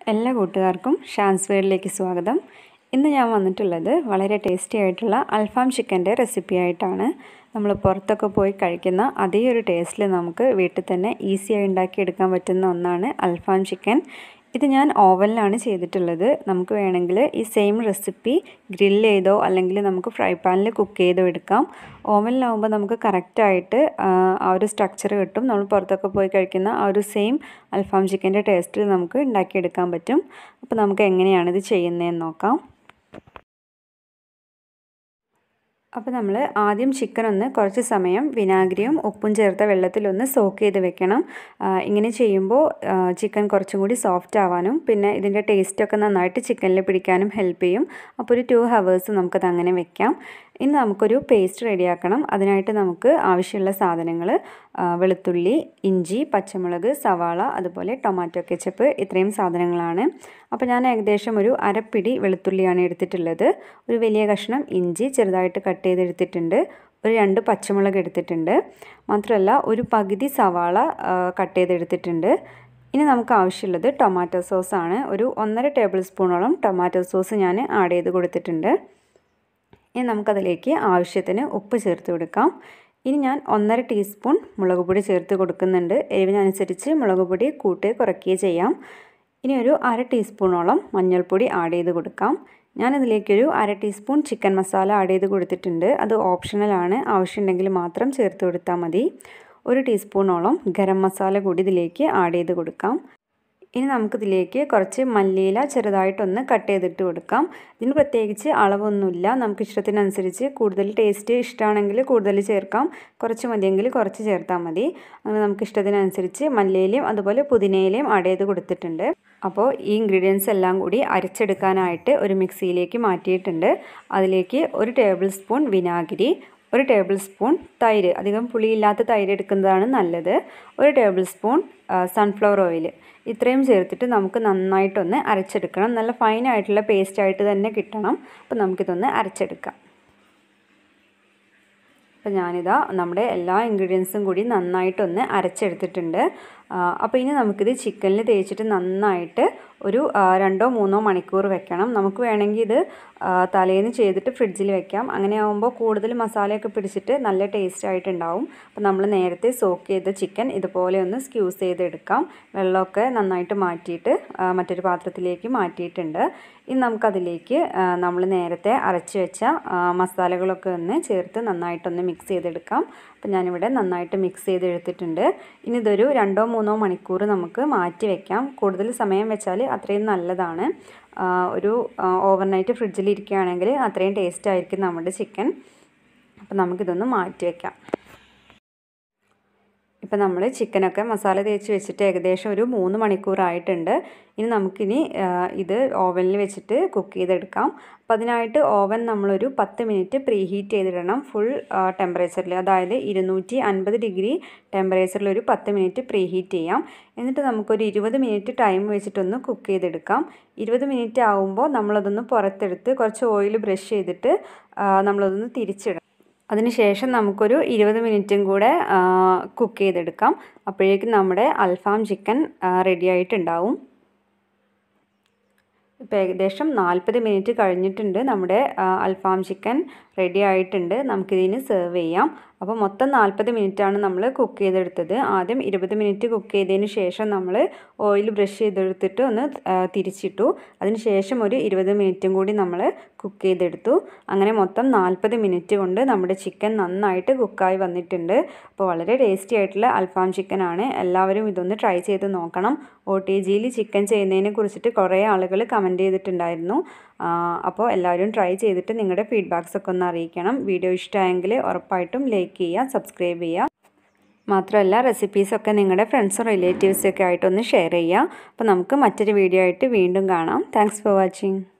എല്ലാ കൂട്ടുകാർക്കും ഷാൻസ് വേഡിലേക്ക് സ്വാഗതം ഇന്ന് ഞാൻ വന്നിട്ടുള്ളത് വളരെ ടേസ്റ്റി ആയിട്ടുള്ള അൽഫാം ചിക്കൻ്റെ റെസിപ്പി ആയിട്ടാണ് നമ്മൾ പുറത്തൊക്കെ പോയി കഴിക്കുന്ന അതേ ഒരു ടേസ്റ്റിൽ നമുക്ക് വീട്ടിൽ തന്നെ ഈസിയായി ഉണ്ടാക്കിയെടുക്കാൻ പറ്റുന്ന ഒന്നാണ് അൽഫാം ചിക്കൻ ഇത് ഞാൻ ഓവനിലാണ് ചെയ്തിട്ടുള്ളത് നമുക്ക് വേണമെങ്കിൽ ഈ സെയിം റെസിപ്പി ഗ്രില്ല് ചെയ്തോ അല്ലെങ്കിൽ നമുക്ക് ഫ്രൈ പാനിൽ കുക്ക് ചെയ്തോ എടുക്കാം ഓവനിലാവുമ്പോൾ നമുക്ക് കറക്റ്റായിട്ട് ആ ഒരു സ്ട്രക്ചർ കിട്ടും നമ്മൾ പുറത്തൊക്കെ പോയി കഴിക്കുന്ന ആ ഒരു സെയിം അൽഫാം ചിക്കൻ്റെ ടേസ്റ്റിൽ നമുക്ക് ഉണ്ടാക്കിയെടുക്കാൻ പറ്റും അപ്പോൾ നമുക്ക് എങ്ങനെയാണ് ഇത് ചെയ്യുന്നതെന്ന് നോക്കാം അപ്പോൾ നമ്മൾ ആദ്യം ചിക്കൻ ഒന്ന് കുറച്ച് സമയം വിനാഗിരിയും ഉപ്പും ചേർത്ത വെള്ളത്തിലൊന്ന് സോക്ക് ചെയ്ത് വെക്കണം ഇങ്ങനെ ചെയ്യുമ്പോൾ ചിക്കൻ കുറച്ചും കൂടി സോഫ്റ്റ് ആവാനും പിന്നെ ഇതിൻ്റെ ടേസ്റ്റൊക്കെ നന്നായിട്ട് ചിക്കനിൽ പിടിക്കാനും ഹെൽപ്പ് ചെയ്യും അപ്പോൾ ഒരു ടു ഹവേഴ്സ് നമുക്കത് അങ്ങനെ വെക്കാം ഇനി നമുക്കൊരു പേസ്റ്റ് റെഡിയാക്കണം അതിനായിട്ട് നമുക്ക് ആവശ്യമുള്ള സാധനങ്ങൾ വെളുത്തുള്ളി ഇഞ്ചി പച്ചമുളക് സവാള അതുപോലെ ടൊമാറ്റോ കെച്ചപ്പ് ഇത്രയും സാധനങ്ങളാണ് അപ്പോൾ ഞാൻ ഏകദേശം ഒരു അരപ്പിടി വെളുത്തുള്ളിയാണ് എടുത്തിട്ടുള്ളത് ഒരു വലിയ കഷ്ണം ഇഞ്ചി ചെറുതായിട്ട് കട്ട് ചെയ്തെടുത്തിട്ടുണ്ട് ഒരു രണ്ട് പച്ചമുളക് എടുത്തിട്ടുണ്ട് മാത്രമല്ല ഒരു പകുതി സവാള കട്ട് ചെയ്തെടുത്തിട്ടുണ്ട് ഇനി നമുക്ക് ആവശ്യമുള്ളത് ടൊമാറ്റോ സോസാണ് ഒരു ഒന്നര ടേബിൾ സ്പൂണോളം ടൊമാറ്റോ സോസ് ഞാൻ ആഡ് ചെയ്ത് കൊടുത്തിട്ടുണ്ട് ഇനി നമുക്കതിലേക്ക് ആവശ്യത്തിന് ഉപ്പ് ചേർത്ത് കൊടുക്കാം ഇനി ഞാൻ ഒന്നര ടീസ്പൂൺ മുളക് പൊടി ചേർത്ത് കൊടുക്കുന്നുണ്ട് എരിവിനനുസരിച്ച് മുളക് പൊടി കൂട്ടുകയോ കുറയ്ക്കുകയോ ചെയ്യാം ഇനി ഒരു അര ടീസ്പൂണോളം മഞ്ഞൾപ്പൊടി ആഡ് ചെയ്ത് കൊടുക്കാം ഞാനിതിലേക്കൊരു അര ടീസ്പൂൺ ചിക്കൻ മസാല ആഡ് ചെയ്ത് കൊടുത്തിട്ടുണ്ട് അത് ഓപ്ഷണലാണ് ആവശ്യമുണ്ടെങ്കിൽ മാത്രം ചേർത്ത് കൊടുത്താൽ മതി ഒരു ടീസ്പൂണോളം ഗരം മസാല കൂടി ഇതിലേക്ക് ആഡ് ചെയ്ത് കൊടുക്കാം ഇനി നമുക്കിതിലേക്ക് കുറച്ച് മല്ലിയില ചെറുതായിട്ടൊന്ന് കട്ട് ചെയ്തിട്ട് കൊടുക്കാം ഇതിന് പ്രത്യേകിച്ച് അളവൊന്നുമില്ല നമുക്ക് ഇഷ്ടത്തിനനുസരിച്ച് കൂടുതൽ ടേസ്റ്റ് ഇഷ്ടമാണെങ്കിൽ കൂടുതൽ ചേർക്കാം കുറച്ച് മതിയെങ്കിൽ കുറച്ച് ചേർത്താൽ മതി അങ്ങനെ നമുക്ക് ഇഷ്ടത്തിനനുസരിച്ച് മല്ലിയിലയും അതുപോലെ പുതിനയിലയും ആഡ് ചെയ്ത് കൊടുത്തിട്ടുണ്ട് അപ്പോൾ ഈ ഇൻഗ്രീഡിയൻസ് എല്ലാം കൂടി അരച്ചെടുക്കാനായിട്ട് ഒരു മിക്സിയിലേക്ക് മാറ്റിയിട്ടുണ്ട് അതിലേക്ക് ഒരു ടേബിൾ സ്പൂൺ വിനാഗിരി ഒരു ടേബിൾ സ്പൂൺ തൈര് അധികം പുളിയില്ലാത്ത തൈര് എടുക്കുന്നതാണ് നല്ലത് ഒരു ടേബിൾ സ്പൂൺ സൺഫ്ലവർ ഓയിൽ ഇത്രയും ചേർത്തിട്ട് നമുക്ക് നന്നായിട്ടൊന്ന് അരച്ചെടുക്കണം നല്ല ഫൈനായിട്ടുള്ള പേസ്റ്റായിട്ട് തന്നെ കിട്ടണം അപ്പോൾ നമുക്കിതൊന്ന് അരച്ചെടുക്കാം അപ്പോൾ ഞാനിതാ നമ്മുടെ എല്ലാ ഇൻഗ്രീഡിയൻസും കൂടി നന്നായിട്ടൊന്ന് അരച്ചെടുത്തിട്ടുണ്ട് അപ്പോൾ ഇനി നമുക്കിത് ചിക്കനിൽ തേച്ചിട്ട് നന്നായിട്ട് ഒരു രണ്ടോ മൂന്നോ മണിക്കൂർ വെക്കണം നമുക്ക് വേണമെങ്കിൽ ഇത് തലേന്ന് ചെയ്തിട്ട് ഫ്രിഡ്ജിൽ വെക്കാം അങ്ങനെ ആകുമ്പോൾ കൂടുതൽ മസാലയൊക്കെ പിടിച്ചിട്ട് നല്ല ടേസ്റ്റ് ആയിട്ടുണ്ടാവും അപ്പോൾ നമ്മൾ നേരത്തെ സോക്ക് ചെയ്ത ചിക്കൻ ഇതുപോലെ ഒന്ന് സ്ക്യൂസ് ചെയ്തെടുക്കാം വെള്ളമൊക്കെ നന്നായിട്ട് മാറ്റിയിട്ട് മറ്റൊരു പാത്രത്തിലേക്ക് മാറ്റിയിട്ടുണ്ട് ഇനി നമുക്കതിലേക്ക് നമ്മൾ നേരത്തെ അരച്ച് വെച്ച മസാലകളൊക്കെ ഒന്ന് ചേർത്ത് നന്നായിട്ടൊന്ന് മിക്സ് ചെയ്തെടുക്കാം അപ്പോൾ ഞാനിവിടെ നന്നായിട്ട് മിക്സ് ചെയ്ത് എടുത്തിട്ടുണ്ട് ഇനി ഇതൊരു രണ്ടോ മൂന്നോ മണിക്കൂർ നമുക്ക് മാറ്റി വെക്കാം കൂടുതൽ സമയം വെച്ചാൽ അത്രയും നല്ലതാണ് ഒരു ഓവർനൈറ്റ് ഫ്രിഡ്ജിൽ ഇരിക്കുകയാണെങ്കിൽ അത്രയും ടേസ്റ്റ് ആയിരിക്കും നമ്മുടെ ചിക്കൻ അപ്പോൾ നമുക്കിതൊന്ന് മാറ്റി വെക്കാം ഇപ്പം നമ്മൾ ചിക്കനൊക്കെ മസാല തേച്ച് വെച്ചിട്ട് ഏകദേശം ഒരു മൂന്ന് മണിക്കൂറായിട്ടുണ്ട് ഇനി നമുക്കിനി ഇത് ഓവനിൽ വെച്ചിട്ട് കുക്ക് ചെയ്തെടുക്കാം അപ്പം അതിനായിട്ട് ഓവൻ നമ്മളൊരു പത്ത് മിനിറ്റ് പ്രീ ഹീറ്റ് ചെയ്തിടണം ഫുൾ ടെമ്പറേച്ചറിൽ അതായത് ഇരുന്നൂറ്റി അൻപത് ഡിഗ്രി ടെമ്പറേച്ചറിൽ ഒരു പത്ത് മിനിറ്റ് പ്രീ ഹീറ്റ് ചെയ്യാം എന്നിട്ട് നമുക്കൊരു ഇരുപത് മിനിറ്റ് ടൈം വെച്ചിട്ടൊന്ന് കുക്ക് ചെയ്തെടുക്കാം ഇരുപത് മിനിറ്റ് ആകുമ്പോൾ നമ്മളതൊന്ന് പുറത്തെടുത്ത് കുറച്ച് ഓയിൽ ബ്രഷ് ചെയ്തിട്ട് നമ്മളതൊന്ന് തിരിച്ചിടാം അതിനുശേഷം നമുക്കൊരു ഇരുപത് മിനിറ്റും കൂടെ കുക്ക് ചെയ്തെടുക്കാം അപ്പോഴേക്കും നമ്മുടെ അൽഫാം ചിക്കൻ റെഡി ആയിട്ടുണ്ടാവും ഇപ്പോൾ ഏകദേശം നാൽപ്പത് മിനിറ്റ് കഴിഞ്ഞിട്ടുണ്ട് നമ്മുടെ അൽഫാം ചിക്കൻ റെഡി ആയിട്ടുണ്ട് നമുക്കിതിന് സെർവ് ചെയ്യാം അപ്പോൾ മൊത്തം നാൽപ്പത് മിനിറ്റാണ് നമ്മൾ കുക്ക് ചെയ്തെടുത്തത് ആദ്യം ഇരുപത് മിനിറ്റ് കുക്ക് ചെയ്തതിന് ശേഷം നമ്മൾ ഓയിൽ ബ്രഷ് ചെയ്തെടുത്തിട്ട് ഒന്ന് തിരിച്ചിട്ടു അതിന് ശേഷം ഒരു ഇരുപത് മിനിറ്റും കൂടി നമ്മൾ കുക്ക് ചെയ്തെടുത്തു അങ്ങനെ മൊത്തം നാൽപ്പത് മിനിറ്റ് കൊണ്ട് നമ്മുടെ ചിക്കൻ നന്നായിട്ട് കുക്കായി വന്നിട്ടുണ്ട് അപ്പോൾ വളരെ ടേസ്റ്റി ആയിട്ടുള്ള അൽഫാം ചിക്കനാണ് എല്ലാവരും ഇതൊന്ന് ട്രൈ ചെയ്ത് നോക്കണം ഒ ടി ജിയിൽ ചിക്കൻ ചെയ്യുന്നതിനെ കുറിച്ചിട്ട് കുറേ ആളുകൾ കമൻറ്റ് ചെയ്തിട്ടുണ്ടായിരുന്നു അപ്പോൾ എല്ലാവരും ട്രൈ ചെയ്തിട്ട് നിങ്ങളുടെ ഫീഡ്ബാക്സ് ഒക്കെ ഒന്ന് അറിയിക്കണം വീഡിയോ ഇഷ്ടമായെങ്കിൽ ഉറപ്പായിട്ടും ലൈക്ക് ചെയ്യുക സബ്സ്ക്രൈബ് ചെയ്യുക മാത്രമല്ല റെസിപ്പീസൊക്കെ നിങ്ങളുടെ ഫ്രണ്ട്സും റിലേറ്റീവ്സൊക്കെ ആയിട്ടൊന്ന് ഷെയർ ചെയ്യുക അപ്പോൾ നമുക്ക് മറ്റൊരു വീഡിയോ ആയിട്ട് വീണ്ടും കാണാം താങ്ക്സ് ഫോർ വാച്ചിങ്